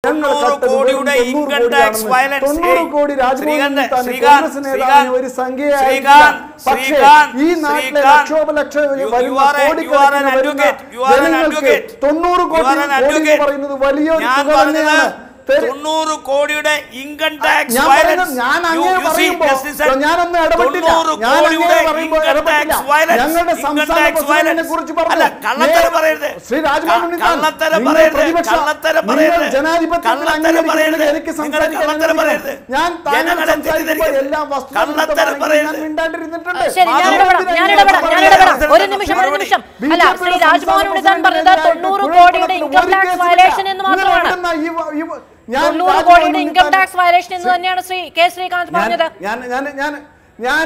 ഞങ്ങൾ തൊണ്ണൂറ് കട്ടത് വെറും കോടിയുടെ തൊണ്ണൂറ് ഇൻകം കോടിയാണെന്ന്. ടാക്സ് വയലൻസ് തൊണ്ണൂറ് ഏയ്, കോടി രാജ്മോഹൻ ശ്രീകാന്ത്, ഉണ്ണിത്താൻ ശ്രീകാന്ത്, കോൺഗ്രസ് നേതാവിന് ശ്രീകാന്ത്, ഒരു സംഖ്യയായിരിക്കില്ല ശ്രീകാന്ത്, പക്ഷേ ശ്രീകാന്ത്, ഈ നാട്ടിലെ ശ്രീകാന്ത്, ലക്ഷോപലക്ഷ you- you വരുന്ന are a- you are an കോടിക്കണക്കിന് വരുന്ന advocate, you are an ജനങ്ങൾക്ക് advocate. തൊണ്ണൂറ് You കോടി are an കോടി എന്ന് advocate. പറയുന്നത് വലിയൊരു ഞാൻ തുക പറഞ്ഞത് തന്നെയാണ് തെര- തൊണ്ണൂറ് കോടിയുടെ ഇൻകം ടാക്സ് ഞാൻ പറയുന്നത് ഞാൻ അങ്ങനെ പറയുമ്പോ ഞാനൊന്നും ഇടപെട്ടില്ല ഞാൻ അങ്ങനെ പറയുമ്പോ ഇടപെട്ടില്ല ഞങ്ങളുടെ സംസ്ഥാന പ്രസിഡന്റിനെ കുറിച്ച് അല്ല കള്ളത്തരം പറയരുത് ശ്രീ രാജ്മോഹൻ ഉണ്ണിത്താൻ, കള്ളത്തരം നിങ്ങൾ പറയരുത് പ്രതിപക്ഷ- കള്ളത്തരം നിങ്ങൾ പറയരുത് ജനാധിപത്യത്തിൽ കള്ളത്തരം അംഗീകരിക്കുന്നത് പറയരുത് എനിക്ക് നിങ്ങൾ സംസാരിക്കാൻ കള്ളത്തരം പറയരുത് അനുവദിക്കണം. ഞാൻ താങ്കൾ ജനങ്ങളെ സംസാരിക്കുമ്പോൾ തെറ്റിദ്ധരിക്കരുത്. എല്ലാം കള്ളത്തരം വസ്തുനിഷ്ഠമാണെങ്കിൽ ഞാൻ പറയരുത് മിണ്ടാണ്ടിരുന്നിട്ടുണ്ട് ശരി ഞാൻ ഇടപെടാം ഞാൻ ഇടപെടാം ഞാൻ ഇടപെടാം ഒരു നിമിഷം ഒരു നിമിഷം അല്ല ശ്രീ രാജ്മോഹൻ ഉണ്ണിത്താൻ പറഞ്ഞത് തൊണ്ണൂറ് കോടിയുടെ ഇൻകം ടാക്സ് വയലേഷൻ എന്ന് മാത്രമാണ് തൊണ്ണൂറ് കോടിയുടെ ഇൻകം ടാക്സ് വയലേഷൻ എന്ന് തന്നെയാണ് ശ്രീ കെ ശ്രീകാന്ത് പറഞ്ഞത് ഞാൻ ഞാൻ ഞാൻ ഞാൻ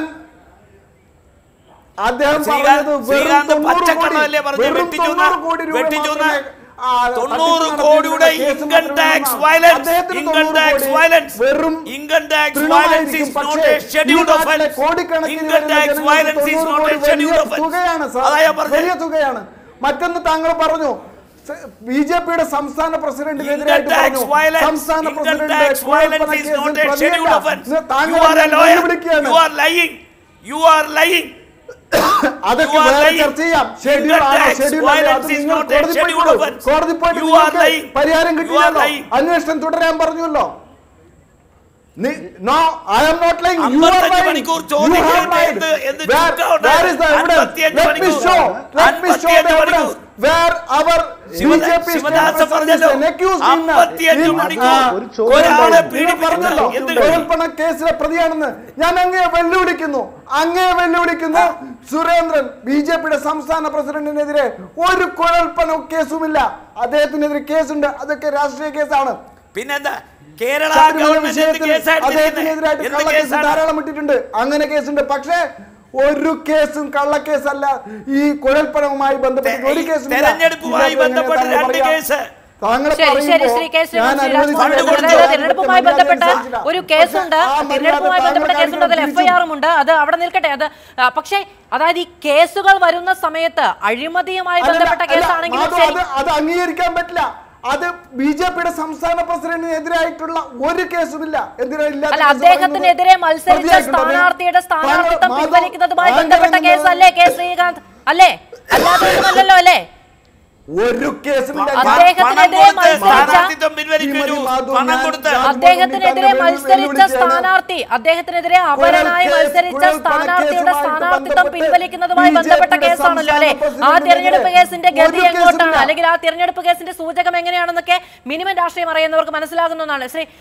അദ്ദേഹം ശ്രീകാന്ത് പറഞ്ഞത് വെറും ശ്രീകാന്ത് 90 പച്ചക്കള്ളമല്ലേ കോടി, പറഞ്ഞത്? വെറും വെട്ടിച്ചോന്ന് 90 കോടി രൂപ വെട്ടിച്ചോന്ന് മാത്രമേ, ആ, തൊണ്ണൂറ് തട്ടിപ്പ് കോടിയുടെ നടത്തിയിട്ടുള്ള കേസ് ഇൻകം മാത്രമേ ടാക്സ് ഉള്ളൂ. വയലൻസ് അദ്ദേഹത്തിന് ഇൻകം 90 ടാക്സ് കോടി വയലൻസ് വെറും ഇൻകം ടാക്സ് തൃണമായിരിക്കും. വയലൻസ് ഈസ് നോട്ട് പക്ഷേ എ ഷെഡ്യൂൾഡ് ഈ നാട്ടിലെ ഓഫൻസ് കോടിക്കണക്കിന് ഇൻകം വരുന്ന ടാക്സ് ജനങ്ങൾക്ക് വയലൻസ് ഈസ് 90 നോട്ട് എ കോടി ഷെഡ്യൂൾഡ് വലിയ ഓഫൻസ് തുകയാണ് സാർ. അതാ ഞാൻ പറഞ്ഞത് വലിയ തുകയാണ് മറ്റൊന്ന് താങ്കൾ പറഞ്ഞു ബി ജെ പിയുടെ സംസ്ഥാന പ്രസിഡന്റിനെതിരായിട്ട് Income tax പറഞ്ഞു violence, സംസ്ഥാന income പ്രസിഡന്റ് tax violence കുഴൽപ്പണ is കേസിൽ not a പ്രതിയല്ല. scheduled offense. ഇത് താങ്കൾ You are a എന്നെ lawyer. വെല്ലുവിളിക്കുകയാണ്. You are lying. You are lying. അതൊക്കെ You are വേറെ lying. ചർച്ച ചെയ്യാം ഷെഡ്യൂൾ Income ആണോ tax ഷെഡ്യൂൾ അല്ലേ അത് violence is നിങ്ങൾ not a കോടതി scheduled പോയിക്കോളൂ offense. കോടതി പോയിട്ട് You are നിങ്ങൾക്ക് lying. പരിഹാരം You are കിട്ടിയല്ലോ lying. അന്വേഷണം തുടരാൻ പറഞ്ഞല്ലോ no I am not lying you are അമ്പത്തഞ്ച് മണിക്കൂർ ചോദ്യം കേട്ട് എന്ത് എന്ത് ചുക്ക വേർ ഇസ് ദ ഉണ്ടായത്? എവിഡൻസ് അമ്പത്തിയഞ്ച് ലെറ്റ് മീ മണിക്കൂർ. Show let me show the അമ്പത്തിയഞ്ച് എവിഡൻസ് മണിക്കൂർ. വേർ അവർ ശിവദാ- ബിജെപി ശിവദാസ് പറഞ്ഞല്ലോ അമ്പത്തിയഞ്ച് മണിക്കൂർ ഒരു ചോദ്യം ഒരാളെ ഉണ്ടായിരുന്നു. നിങ്ങൾ പറഞ്ഞല്ലോ പീഡിപ്പിച്ചല്ലോ എന്ത് കാര്യം? കുഴൽപ്പണ കേസിലെ പ്രതിയാണെന്ന് ഞാൻ അങ്ങേ വെല്ലുവിളിക്കുന്നു അങ്ങേ വെല്ലുവിളിക്കുന്നു സുരേന്ദ്രൻ ബി ജെ പിയുടെ സംസ്ഥാന പ്രസിഡന്റിനെതിരെ ഒരു കുഴൽപ്പണ കേസുമില്ല അദ്ദേഹത്തിനെതിരെ കേസുണ്ട് അതൊക്കെ രാഷ്ട്രീയ കേസാണ് പിന്നെന്താ കേരള ശബരിമല ഗവൺമെന്റ് എന്ത് വിഷയത്തിൽ കേസാണ് അദ്ദേഹത്തിനെതിരായിട്ട് എന്ത് കള്ളക്കേസ് കേസാണ് ധാരാളം ഇട്ടിട്ടുണ്ട് അങ്ങനെ കേസുണ്ട് പക്ഷേ ഒരു കേസും കള്ളക്കേസല്ല ഈ കുഴൽപ്പണവുമായി ബന്ധപ്പെട്ട് ഒരു ഈ കേസും തെരഞ്ഞെടുപ്പുമായി ബന്ധപ്പെട്ട് രണ്ട് കേസ്. താങ്കൾ ശരി ശരി ശ്രീ കെ ശ്രീകാന്ത് ശ്രീ രാജ്മോഹൻ ഉണ്ണിത്താൻ അതായത് തിരഞ്ഞെടുപ്പുമായി ബന്ധപ്പെട്ട ഒരു കേസുണ്ട് തിരഞ്ഞെടുപ്പുമായി ബന്ധപ്പെട്ട കേസുണ്ട് അതിൽ എഫ്ഐആറും ഉണ്ട് അത് അവിടെ നിൽക്കട്ടെ അത് ആ, പക്ഷേ അതായത് ഈ കേസുകൾ വരുന്ന സമയത്ത് അഴിമതിയുമായി ബന്ധപ്പെട്ട കേസാണെങ്കിലും മാധവ്, ശരി അത് അത് അംഗീകരിക്കാൻ പറ്റില്ല അത് ബി ജെ പിയുടെ സംസ്ഥാന പ്രസിഡന്റിനെതിരായിട്ടുള്ള ഒരു കേസുമില്ല എന്തിനാ ഇല്ലാത്ത അല്ല കേസ് അദ്ദേഹത്തിനെതിരെ പറയുന്നത്? മത്സരിച്ച പ്രതിയായിട്ടുണ്ട്. സ്ഥാനാർത്ഥിയുടെ സ്ഥാനാർത്ഥിത്വം മാധവ്, പിൻവലിക്കുന്നതുമായി താങ്കൾ ബന്ധപ്പെട്ട എന്ത് കേസല്ലേ കെ ശ്രീകാന്ത് അല്ലേ അല്ലാതൊന്നുമല്ലല്ലോ അല്ലേ ഒരു കേസുമില്ല പണം അദ്ദേഹത്തിനെതിരെ കൊടുത്ത് മത്സരിച്ച- സ്ഥാനാർത്ഥിത്വം പിൻവലിക്കുന്നു ശ്രീമതി മാധു, പണം ഞാൻ കൊടുത്ത് രാജ്മോഹൻ അദ്ദേഹത്തിനെതിരെ ഉണ്ണിത്താനെ മത്സരിച്ച വെല്ലുവിളിക്കുകയാണ്. സ്ഥാനാർത്ഥി അദ്ദേഹത്തിനെതിരെ അപരനായി കേസ്, മത്സരിച്ച കുഴൽപ്പണ സ്ഥാനാർത്ഥിയുടെ കേസുമായിട്ട് സ്ഥാനാർത്ഥിത്വം ബന്ധപ്പെട്ട് പിൻവലിക്കുന്നതുമായി ബി ജെ ബന്ധപ്പെട്ട പിയുടെ കേസാണല്ലോ അല്ലെ സംസ്ഥാന ആ പ്രസിഡന്റിനെതിരെ തെരഞ്ഞെടുപ്പ് കേസിന്റെ ഗതി ഒരു എങ്ങോട്ടാണ് കേസുമില്ല. അല്ലെങ്കിൽ ആ തെരഞ്ഞെടുപ്പ് കേസിന്റെ സൂചകം എങ്ങനെയാണെന്നൊക്കെ മിനിമം രാഷ്ട്രീയം അറിയുന്നവർക്ക് മനസ്സിലാകുന്നതാണ് ശ്രീ